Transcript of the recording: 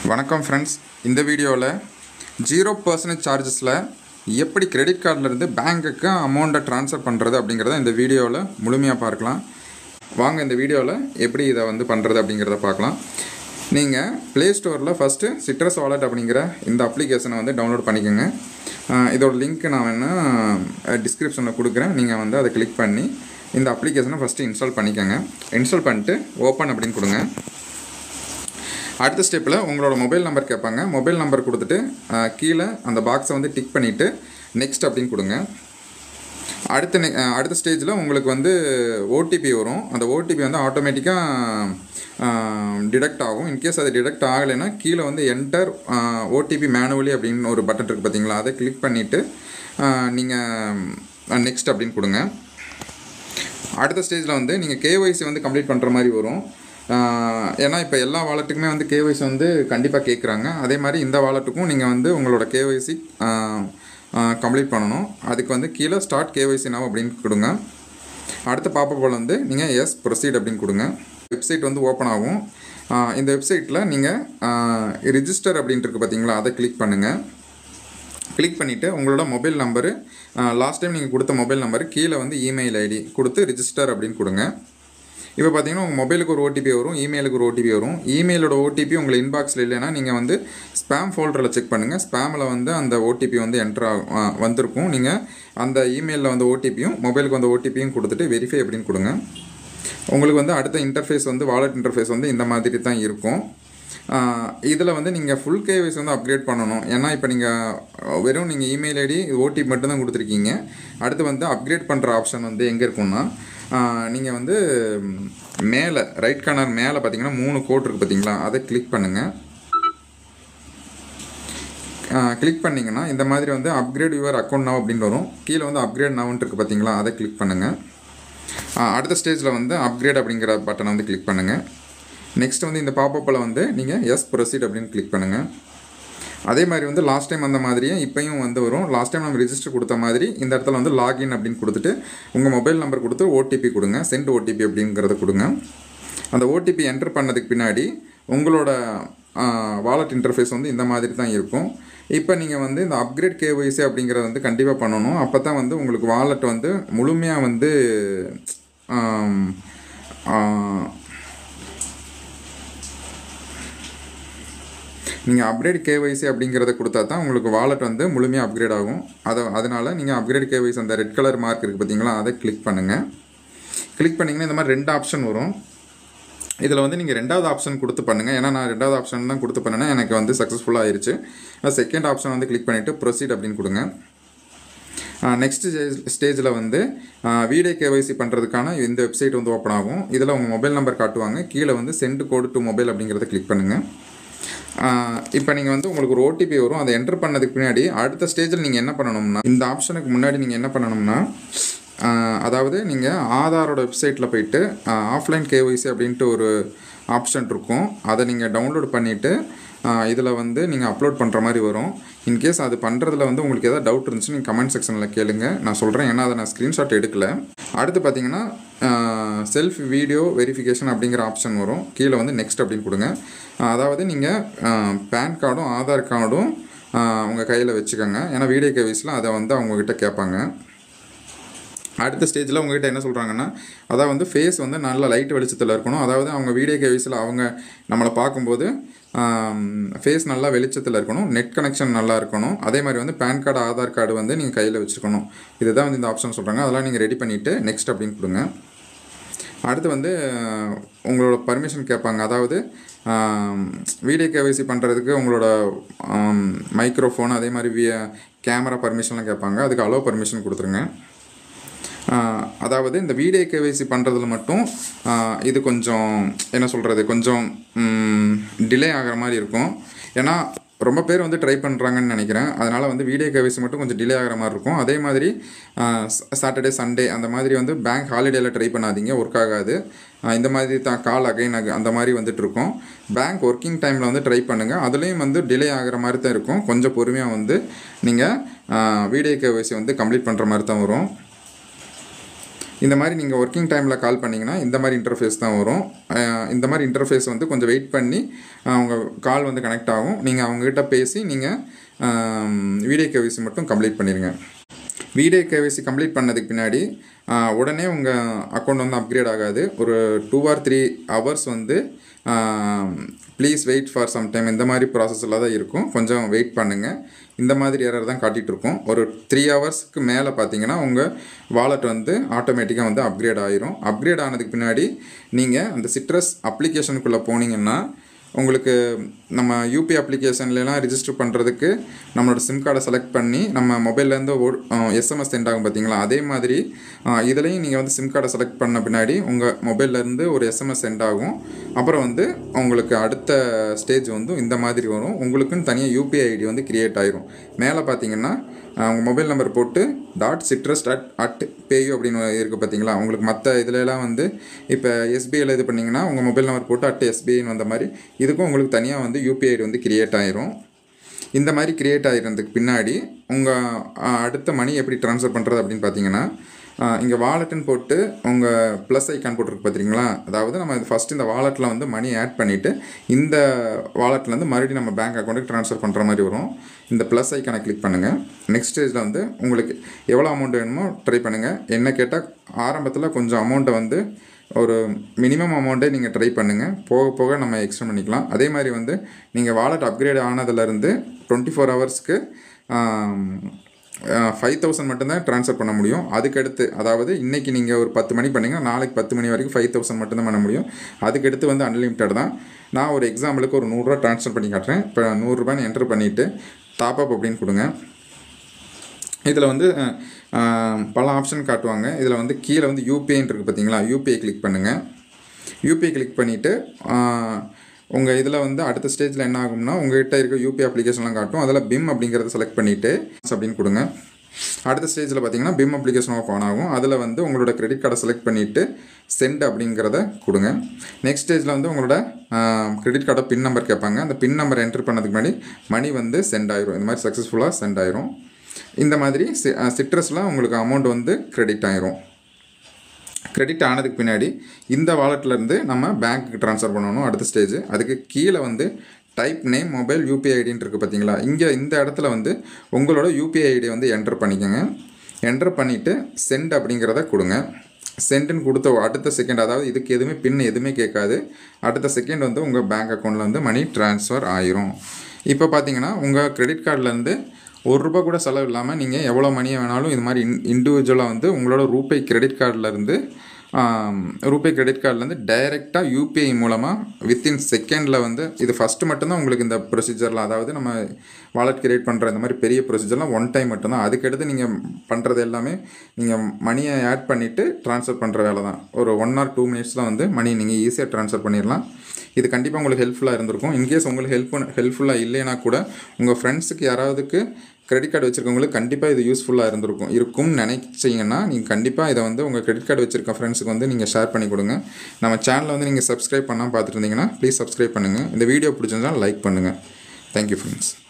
வணக்கம் ஃப்ரெண்ட்ஸ் இந்த வீடியோவில் ஜீரோ பர்சன்டேஜ் சார்ஜஸில் எப்படி கிரெடிட் கார்டிலேருந்து பேங்க்குக்கு அமௌண்ட்டை ட்ரான்ஸ்ஃபர் பண்ணுறது அப்படிங்கிறத இந்த வீடியோவில் முழுமையாக பார்க்கலாம் வாங்க இந்த வீடியோவில் எப்படி இதை வந்து பண்ணுறது அப்படிங்கிறத பார்க்கலாம் நீங்கள் ப்ளே ஸ்டோரில் ஃபஸ்ட்டு சிட்ரஸ் வாலெட் அப்படிங்கிற இந்த அப்ளிகேஷனை வந்து டவுன்லோட் பண்ணிக்கோங்க ஆஹ் இதோட லிங்க் நான் வேணால் டிஸ்கிரிப்ஷனில் கொடுக்குறேன் நீங்கள் வந்து அதை கிளிக் பண்ணி இந்த அப்ளிகேஷனை ஃபஸ்ட்டு இன்ஸ்டால் பண்ணிக்கோங்க இன்ஸ்டால் பண்ணிட்டு ஓப்பன் அப்படின்னு கொடுங்க அடுத்த ஸ்டெப்பில் உங்களோட மொபைல் நம்பர் கேட்பாங்க மொபைல் நம்பர் கொடுத்துட்டு அஹ், கீழே அந்த பாக்ஸை வந்து டிக் பண்ணிவிட்டு நெக்ஸ்ட் அப்படின்னு கொடுங்க அடுத்த நெ அஹ், அடுத்த ஸ்டேஜில் உங்களுக்கு வந்து ஓடிபி வரும் அந்த ஓடிபி வந்து ஆட்டோமேட்டிக்காக டிடெக்ட் ஆகும் இன்கேஸ் அது டிடெக்ட் ஆகலைன்னா கீழே வந்து என்டர் ஓடிபி மேனுவலி அப்படின்னு ஒரு பட்டன் இருக்குது பார்த்தீங்களா அதை கிளிக் பண்ணிவிட்டு நீங்கள் நெக்ஸ்ட் அப்படின்னு கொடுங்க அடுத்த ஸ்டேஜில் வந்து நீங்கள் கேஒய்சி வந்து கம்ப்ளீட் பண்ணுற மாதிரி வரும் ஆஹ் ஏன்னா இப்போ எல்லா வாலெட்டுக்குமே வந்து கேஒய்சி வந்து கண்டிப்பாக கேட்குறாங்க அதே மாதிரி இந்த வாலெட்டுக்கும் நீங்கள் வந்து உங்களோட கேஒய்சி கம்ப்ளீட் பண்ணணும் அதுக்கு வந்து கீழே ஸ்டார்ட் கேஒய்சி now அப்படின்னு கொடுங்க அடுத்த பாப்ப போல் வந்து நீங்கள் எஸ் ப்ரொசீட் அப்படின்னு கொடுங்க வெப்சைட் வந்து ஓப்பன் ஆகும் ஆஹ் இந்த வெப்சைட்டில் நீங்கள் ரிஜிஸ்டர் அப்படின்ட்டு இருக்கு பார்த்தீங்களா அதை கிளிக் பண்ணுங்கள் கிளிக் பண்ணிவிட்டு உங்களோட மொபைல் நம்பரு லாஸ்ட் டைம் நீங்கள் கொடுத்த மொபைல் நம்பரு கீழே வந்து இமெயில் ஐடி கொடுத்து ரிஜிஸ்டர் அப்படின்னு கொடுங்க இப்போ பார்த்தீங்கன்னா உங்கள் மொபைலுக்கு ஒரு ஓடிபி வரும் இமெயிலுக்கு ஒரு ஓடிபி வரும் இமெயிலோட ஓடிபி உங்கள் இன்பாக்ஸில் இல்லைன்னா நீங்கள் வந்து ஸ்பேம் ஃபோல்டரில் செக் பண்ணுங்கள் ஸ்பேமில் வந்து அந்த ஓடிபி வந்து என்ட்ரு ஆகும் ஆ, வந்திருக்கும் நீங்கள் அந்த இமெயிலில் வந்த ஓடிபியும் மொபைலுக்கு வந்த ஓடிபியும் கொடுத்துட்டு வெரிஃபை அப்படின்னு கொடுங்க உங்களுக்கு வந்து அடுத்த இன்டர்ஃபேஸ் வந்து வாலெட் இன்டர்ஃபேஸ் வந்து இந்த மாதிரி தான் இருக்கும் இதில் வந்து நீங்கள் ஃபுல் கேவைஸ் வந்து அப்கிரேட் பண்ணணும் ஏன்னா இப்போ நீங்கள் வெறும் நீங்கள் இமெயில் ஐடி ஓடிபி மட்டும்தான் கொடுத்துருக்கீங்க அடுத்து வந்து அப்கிரேட் பண்ணுற ஆப்ஷன் வந்து எங்கே இருக்கும்னா நீங்கள் வந்து மேலே ரைட் கார்னர் மேலே பார்த்தீங்கன்னா மூணு கோட் இருக்குது பார்த்தீங்களா அதை கிளிக் பண்ணுங்கள் கிளிக் பண்ணிங்கன்னா இந்த மாதிரி வந்து அப்கிரேட் யுவர் அக்கௌண்ட் now அப்படின்னு வரும் கீழே வந்து அப்கிரேட் நவுன்ட்டு இருக்குது பார்த்தீங்களா அதை கிளிக் பண்ணுங்கள் அடுத்த ஸ்டேஜில் வந்து அப்கிரேட் அப்படிங்கிற பட்டனை வந்து கிளிக் பண்ணுங்கள் நெக்ஸ்ட் வந்து இந்த பாப்பப்பில் வந்து நீங்கள் எஸ் ப்ரொசீட் அப்படின்னு கிளிக் பண்ணுங்கள் அதே மாதிரி வந்து லாஸ்ட் டைம் அந்த மாதிரியே இப்பயும் வந்து வரும் லாஸ்ட் டைம் நம்ம ரிஜிஸ்டர் கொடுத்த மாதிரி இந்த இடத்துல வந்து லாகின் அப்படின்னு கொடுத்துட்டு உங்கள் மொபைல் நம்பர் கொடுத்து ஓடிபி கொடுங்க சென்ட் ஓடிபி அப்படிங்கிறத கொடுங்க அந்த ஓடிபி என்டர் பண்ணதுக்கு பின்னாடி உங்களோட வாலெட் இன்டர்ஃபேஸ் வந்து இந்த மாதிரி தான் இருக்கும் இப்போ நீங்கள் வந்து இந்த அப்கிரேட் கேஒய்சி அப்படிங்கிறத வந்து கண்டிப்பாக பண்ணணும் அப்போ தான் வந்து உங்களுக்கு வாலெட் வந்து முழுமையாக வந்து ஆம், ஆ, நீங்கள் அப்கிரேட் கேஒய்சி அப்படிங்கிறத கொடுத்தா தான் உங்களுக்கு வாலெட் வந்து முழுமையாக அப்கிரேட் ஆகும் அதை அதனால் நீங்கள் அப்கிரேட் கேஒய்சி அந்த ரெட் கலர் மார்க் இருக்குது பார்த்தீங்களா அதை கிளிக் பண்ணுங்கள் கிளிக் பண்ணிங்கன்னா இந்த மாதிரி ரெண்டு ஆப்ஷன் வரும் இதில் வந்து நீங்கள் ரெண்டாவது ஆப்ஷன் கொடுத்து பண்ணுங்கள் ஏன்னா நான் ரெண்டாவது ஆப்ஷன் தான் கொடுத்து பண்ணேன்னா எனக்கு வந்து சக்ஸஸ்ஃபுல்லாக ஆயிருச்சு செகண்ட் ஆப்ஷன் வந்து கிளிக் பண்ணிவிட்டு ப்ரொசீட் அப்படின்னு கொடுங்க நெக்ஸ்ட் ஸ்டேஜில் வந்து வீடியோ கேவைசி பண்ணுறதுக்கான இந்த வெப்சைட் வந்து ஓப்பன் ஆகும் இதில் உங்கள் மொபைல் நம்பர் காட்டுவாங்க கீழே வந்து சென்ட் கோடு டு மொபைல் அப்படிங்கிறத கிளிக் பண்ணுங்கள் இப்போ நீங்கள் வந்து உங்களுக்கு ஒரு ஓடிபி வரும் அதை என்டர் பண்ணதுக்கு பின்னாடி அடுத்த ஸ்டேஜில் நீங்கள் என்ன பண்ணணும்னா இந்த ஆப்ஷனுக்கு முன்னாடி நீங்கள் என்ன பண்ணணும்னா ஆஹ் அதாவது நீங்கள் ஆதாரோட வெப்சைட்டில் போயிட்டு ஆஃப்லைன் கேஒய்சி அப்படின்ட்டு ஒரு ஆப்ஷன் இருக்கும் அதை நீங்கள் டவுன்லோட் பண்ணிவிட்டு இதில் வந்து நீங்கள் அப்லோட் பண்ணுற மாதிரி வரும் இன்கேஸ் அது பண்ணுறதுல வந்து உங்களுக்கு எதாவது டவுட் இருந்துச்சு நீங்கள் கமெண்ட் செக்ஷனில் கேளுங்க நான் சொல்கிறேன் ஏன்னா அதை நான் ஸ்க்ரீன்ஷாட் எடுக்கல அடுத்து பார்த்தீங்கன்னா செல்ஃப் வீடியோ வெரிஃபிகேஷன் அப்படிங்கிற ஆப்ஷன் வரும் கீழே வந்து நெக்ஸ்ட் அப்படின்னு கொடுங்க ஆஹ் அதாவது நீங்கள் பேன் கார்டும் ஆதார் கார்டும் உங்கள் கையில் வச்சுக்கோங்க ஏன்னா வீடியோ கேவிஸில் அதை வந்து அவங்கக்கிட்ட கேட்பாங்க அடுத்த ஸ்டேஜில் உங்ககிட்ட என்ன சொல்கிறாங்கன்னா அதாவது வந்து ஃபேஸ் வந்து நல்ல லைட் வெளிச்சத்தில் இருக்கணும் அதாவது அவங்க வீடியோ கேவிஸில் அவங்க நம்மளை பார்க்கும்போது ஃபேஸ் நல்லா வெளிச்சத்தில் இருக்கணும் நெட் கனெக்ஷன் நல்லா இருக்கணும் அதே மாதிரி வந்து பேன் கார்டு ஆதார் கார்டு வந்து நீங்கள் கையில் வச்சுருக்கணும் இதுதான் வந்து இந்த ஆப்ஷன் சொல்கிறாங்க அதெல்லாம் நீங்கள் ரெடி பண்ணிவிட்டு நெக்ஸ்ட் அப்படின்னு கொடுங்க அடுத்து வந்து அஹ், உங்களோட பர்மிஷன் கேட்பாங்க அதாவது வீடியோ கேவைசி பண்ணுறதுக்கு உங்களோட மைக்ரோஃபோன் அதே மாதிரி வி கேமரா பர்மிஷன்லாம் கேட்பாங்க அதுக்கு அலோ பர்மிஷன் கொடுத்துருங்க ஆஹ் அதாவது இந்த வீடியோ கேவைசி பண்ணுறதுல மட்டும் ஆஹ் இது கொஞ்சம் என்ன சொல்கிறது கொஞ்சம் டிலே ஆகிற மாதிரி இருக்கும் ஏன்னா ரொம்ப பேர் வந்து ட்ரை பண்ணுறாங்கன்னு நினைக்கிறேன் அதனால் வந்து வீடியோ கேவைசி மட்டும் கொஞ்சம் டிலே ஆகிற மாதிரி இருக்கும் அதே மாதிரி சாட்டர்டே சண்டே அந்த மாதிரி வந்து பேங்க் ஹாலிடேயில் ட்ரை பண்ணாதீங்க ஒர்க் ஆகாது ஆஹ் இந்த மாதிரி தான் கால் அகைன் அக அந்த மாதிரி வந்துட்டு இருக்கும் பேங்க் ஒர்க்கிங் டைமில் வந்து ட்ரை பண்ணுங்கள் அதுலேயும் வந்து டிலே ஆகிற மாதிரி தான் இருக்கும் கொஞ்சம் பொறுமையாக வந்து நீங்கள் வீடியோ கேவைசி வந்து கம்ப்ளீட் பண்ணுற மாதிரி தான் வரும் இந்த மாதிரி நீங்கள் ஒர்க்கிங் டைமில் கால் பண்ணிங்கன்னா இந்த மாதிரி இன்டர்ஃபேஸ் தான் வரும் அஹ் இந்த மாதிரி இன்டர்ஃபேஸ் வந்து கொஞ்சம் வெயிட் பண்ணி அவங்க கால் வந்து கனெக்ட் ஆகும் நீங்கள் அவங்ககிட்ட பேசி நீங்கள் வீடியோ கேவிசி மட்டும் கம்ப்ளீட் பண்ணிடுங்க வீடியோ கேவிசி கம்ப்ளீட் பண்ணதுக்கு பின்னாடி ஆஹ், உடனே உங்கள் அக்கௌண்ட் வந்து அப்கிரேட் ஆகாது ஒரு டூ ஆர் த்ரீ ஹவர்ஸ் வந்து please wait for some time இந்த மாதிரி ப்ராசஸில் தான் இருக்கும் கொஞ்சம் வெயிட் பண்ணுங்கள் இந்த மாதிரி எரர் தான் காட்டிகிட்டு இருக்கும் ஒரு த்ரீ ஹவர்ஸ்க்கு மேலே பார்த்தீங்கன்னா உங்கள் வாலெட் வந்து ஆட்டோமேட்டிக்காக வந்து அப்கிரேட் ஆயிரும் அப்கிரேட் ஆனதுக்கு பின்னாடி நீங்கள் அந்த சிட்ரஸ் அப்ளிகேஷனுக்குள்ளே போனீங்கன்னா உங்களுக்கு நம்ம யூபி அப்ளிகேஷன்லலாம் ரிஜிஸ்டர் பண்ணுறதுக்கு நம்மளோட சிம் கார்டை செலக்ட் பண்ணி நம்ம மொபைல்லேருந்து எஸ்எம்எஸ் சென்ட் ஆகும் பார்த்தீங்களா அதே மாதிரி அஹ், இதுலேயும் நீங்கள் வந்து சிம் கார்டை செலக்ட் பண்ண பின்னாடி உங்கள் மொபைல்லேருந்து ஒரு எஸ்எம்எஸ் சென்ட் ஆகும் அப்புறம் வந்து உங்களுக்கு அடுத்த ஸ்டேஜ் வந்து இந்த மாதிரி வரும் உங்களுக்குன்னு தனியாக யூபிஐ ஐடி வந்து கிரியேட் ஆயிரும் மேலே பார்த்தீங்கன்னா அஹ், உங்கள் மொபைல் நம்பர் போட்டு dot citrus dot at PayU அப்படின்னு இருக்குது பார்த்தீங்களா உங்களுக்கு மற்ற இதுலலாம் வந்து இப்போ எஸ்பிஐயில் இது பண்ணிங்கன்னா உங்கள் மொபைல் நம்பர் போட்டு அட் எஸ்பிஐன்னு வந்த மாதிரி இதுக்கும் உங்களுக்கு தனியாக வந்து யூபிஐ ஐடி வந்து கிரியேட் ஆயிரும் இந்த மாதிரி கிரியேட் ஆகிருந்ததுக்கு பின்னாடி உங்கள் அடுத்த மணி எப்படி ட்ரான்ஸ்ஃபர் பண்ணுறது அப்படின்னு பார்த்தீங்கன்னா இங்கே வாலெட்டுன்னு போட்டு உங்கள் ப்ளஸ் ஐக்கான் போட்டிருக்கு பார்த்தீங்களா அதாவது நம்ம ஃபஸ்ட்டு இந்த வாலெட்டில் வந்து மணி ஆட் பண்ணிவிட்டு இந்த வாலெட்லேருந்து மறுபடியும் நம்ம பேங்க் அக்கௌண்ட்டுக்கு ட்ரான்ஸ்ஃபர் பண்ணுற மாதிரி வரும் இந்த ப்ளஸ் ஐக்கானை கிளிக் பண்ணுங்கள் நெக்ஸ்ட் ஸ்டேஜில் வந்து உங்களுக்கு எவ்வளோ அமௌண்ட் வேணுமோ ட்ரை பண்ணுங்கள் என்ன கேட்டால் ஆரம்பத்தில் கொஞ்சம் அமௌண்ட்டை வந்து ஒரு மினிமம் அமௌண்ட்டே நீங்கள் ட்ரை பண்ணுங்கள் போக போக நம்ம எக்ஸ்டெண்ட் பண்ணிக்கலாம் அதே மாதிரி வந்து நீங்கள் வாலெட் அப்கிரேட் ஆனதுலேருந்து டுவெண்ட்டி ஃபோர் ஹவர்ஸ்க்கு ஃபைவ் தௌசண்ட் மட்டும்தான் ட்ரான்ஸ்ஃபர் பண்ண முடியும் அதுக்கடுத்து அதாவது இன்றைக்கி நீங்கள் ஒரு பத்து மணி பண்ணீங்கன்னா நாளைக்கு பத்து மணி வரைக்கும் ஃபைவ் தௌசண்ட் மட்டும்தான் பண்ண முடியும் அதுக்கடுத்து வந்து அன்லிமிட்டட் தான் நான் ஒரு எக்ஸாம்பிளுக்கு ஒரு நூறுரூவா ட்ரான்ஸ்ஃபர் பண்ணி காட்டுறேன் இப்போ நூறுரூபான்னு என்டர் பண்ணிவிட்டு டாப் அப் அப்படின்னு கொடுங்க இதில் வந்து அஹ், அஹ், பல ஆப்ஷன் காட்டுவாங்க இதில் வந்து கீழே வந்து யூபிஐன்னு இருக்குது பார்த்தீங்களா யூபிஐ கிளிக் பண்ணுங்கள் யூபிஐ கிளிக் பண்ணிவிட்டு உங்கள் இதில் வந்து அடுத்த ஸ்டேஜில் என்ன ஆகும்னா உங்கள்கிட்ட இருக்க யூபிஐ அப்ளிகேஷன்லாம் காட்டும் அதில் பிம் அப்படிங்கிறத செலக்ட் பண்ணிவிட்டு அப்படின்னு கொடுங்க அடுத்த ஸ்டேஜில் பார்த்தீங்கன்னா பிம் அப்ளிகேஷன் ஓப்பன் ஆகும் அதில் வந்து உங்களோட கிரெடிட் கார்டை செலக்ட் பண்ணிவிட்டு சென்ட் அப்படிங்கிறத கொடுங்க நெக்ஸ்ட் ஸ்டேஜில் வந்து உங்களோட கிரெடிட் கார்டை பின் நம்பர் கேட்பாங்க அந்த பின் நம்பர் என்டர் பண்ணதுக்கு முன்னாடி மணி வந்து சென்ட் ஆயிரும் இந்த மாதிரி சக்ஸஸ்ஃபுல்லாக சென்ட் ஆயிரும் இந்த மாதிரி சிட்ரஸில் உங்களுக்கு அமௌண்ட் வந்து கிரெடிட் ஆயிரும் கிரெடிட் ஆனதுக்கு பின்னாடி இந்த வாலெட்லேருந்து நம்ம பேங்க்குக்கு ட்ரான்ஸ்ஃபர் பண்ணணும் அடுத்த ஸ்டேஜ் அதுக்கு கீழே வந்து டைப் நேம் மொபைல் யூபிஐ ஐடின்னு இருக்குது பார்த்தீங்களா இங்கே இந்த இடத்துல வந்து உங்களோட யூபிஐ ஐடி வந்து என்டர் பண்ணிக்கோங்க என்டர் பண்ணிவிட்டு சென்ட் அப்படிங்கிறத கொடுங்க சென்ட்னு கொடுத்த அடுத்த செகண்ட் அதாவது இதுக்கு எதுவுமே பின் எதுவுமே கேட்காது அடுத்த செகண்ட் வந்து உங்கள் பேங்க் அக்கௌண்ட்டில் வந்து மணி ட்ரான்ஸ்ஃபர் ஆயிரும் இப்போ பார்த்தீங்கன்னா உங்கள் கிரெடிட் கார்ட்லேருந்து ஒரு ரூபா கூட செலவு இல்லாமல் நீங்கள் எவ்வளோ மணியை வேணாலும் இது மாதிரி இன் இண்டிவிஜுவலாக வந்து உங்களோட ரூபே கிரெடிட் கார்டிலேருந்து ரூபே கிரெடிட் கார்ட்லேருந்து டைரெக்டாக யூபிஐ மூலமாக வித்தின் செகண்டில் வந்து இது ஃபஸ்ட்டு மட்டும்தான் உங்களுக்கு இந்த ப்ரொசீஜர்லாம் அதாவது நம்ம வாலெட் கிரியேட் பண்ணுற இந்த மாதிரி பெரிய ப்ரொசீஜர்லாம் ஒன் டைம் மட்டும்தான் அதுக்கடுத்து நீங்கள் பண்ணுறது எல்லாமே நீங்கள் மணியை ஆட் பண்ணிவிட்டு ட்ரான்ஸ்ஃபர் பண்ணுற வேலை தான் ஒரு ஒன் ஆர் டூ மினிட்ஸில் வந்து மணி நீங்கள் ஈஸியாக ட்ரான்ஸ்ஃபர் பண்ணிடலாம் இது கண்டிப்பாக உங்களுக்கு ஹெல்ப்ஃபுல்லாக இருந்திருக்கும் இன்கேஸ் உங்களுக்கு ஹெல்ப் ஹெல்ப்ஃபுல்லாக இல்லைனா கூட உங்கள் ஃப்ரெண்ட்ஸுக்கு யாராவதுக்கு கிரெடிட் கார்டு வச்சுருக்கவங்களுக்கு கண்டிப்பாக இது யூஸ்ஃபுல்லாக இருந்திருக்கும் இருக்கும்னு நினைச்சிங்கன்னா நீங்கள் கண்டிப்பாக இதை வந்து உங்கள் கிரெடிட் கார்டு வச்சுருக்க ஃப்ரெண்ட்ஸுக்கு வந்து நீங்கள் ஷேர் பண்ணி கொடுங்க நம்ம சேனலை வந்து நீங்கள் சப்ஸ்கிரைப் பண்ணால் பார்த்துட்டு இருந்தீங்கன்னா ப்ளீஸ் சப்ஸ்கிரைப் பண்ணுங்கள் இந்த வீடியோ பிடிச்சிருந்தா லைக் பண்ணுங்கள் தேங்க்யூ ஃப்ரெண்ட்ஸ்